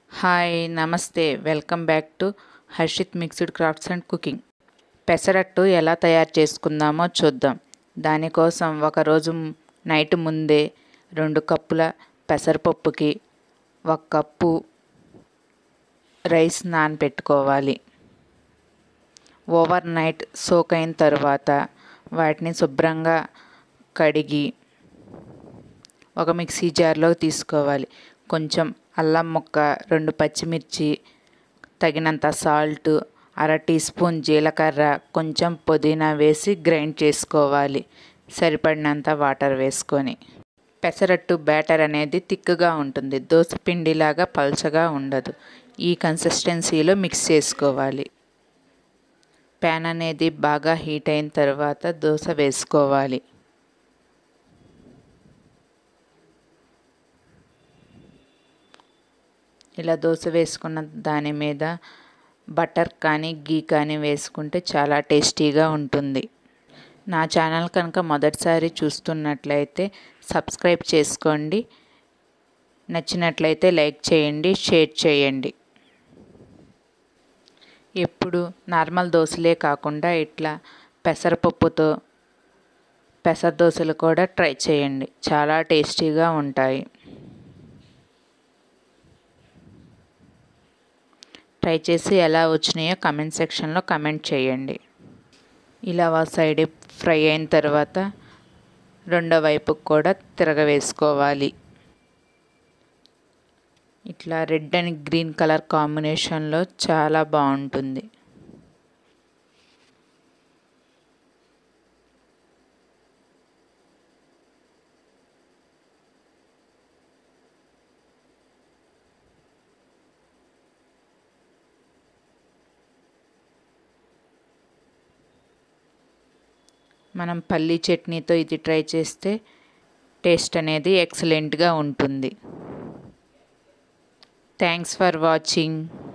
hi నమస్తే welcome back to Harshith mixed crafts and cooking pesarattu ఎలా తయారు చేసుకుందామో చూద్దాం దానికోసం ఒకరోజు నైట్ ముందే రెండు కప్పుల పెసరపప్పుకి ఒక కప్పు రైస్ నానబెట్టుకోవాలి ఓవర్ నైట్ సోక్ అయిన తర్వాత వాటిని శుభ్రంగా కడిగి ఒక మిక్సీ జార్లో తీసుకోవాలి కొంచెం అల్లం ముక్క రెండు పచ్చిమిర్చి తగినంత సాల్ట్ అర టీ స్పూన్ జీలకర్ర కొంచెం పుదీనా వేసి గ్రైండ్ చేసుకోవాలి సరిపడినంత వాటర్ వేసుకొని పెసరట్టు బ్యాటర్ అనేది తిక్కుగా ఉంటుంది దోశ పిండిలాగా పల్చగా ఉండదు ఈ కన్సిస్టెన్సీలో మిక్స్ చేసుకోవాలి ప్యాన్ అనేది బాగా హీట్ అయిన తర్వాత దోశ వేసుకోవాలి ఇలా దోశ వేసుకున్న దాని మీద బటర్ కానీ గీ కానీ వేసుకుంటే చాలా టేస్టీగా ఉంటుంది నా ఛానల్ కనుక మొదటిసారి చూస్తున్నట్లయితే సబ్స్క్రైబ్ చేసుకోండి నచ్చినట్లయితే లైక్ చేయండి షేర్ చేయండి ఎప్పుడు నార్మల్ దోశలే కాకుండా ఇట్లా పెసరపప్పుతో పెసర దోశలు కూడా ట్రై చేయండి చాలా టేస్టీగా ఉంటాయి ట్రై చేసి ఎలా వచ్చినాయో కమెంట్ సెక్షన్లో కమెంట్ చేయండి ఇలా సైడ్ ఫ్రై అయిన తర్వాత రెండో వైపుకు కూడా తిరగవేసుకోవాలి ఇట్లా రెడ్ అండ్ గ్రీన్ కలర్ కాంబినేషన్లో చాలా బాగుంటుంది మనం పల్లీ చట్నీతో ఇది ట్రై చేస్తే టేస్ట్ అనేది ఎక్సలెంట్గా ఉంటుంది థ్యాంక్స్ ఫర్ వాచింగ్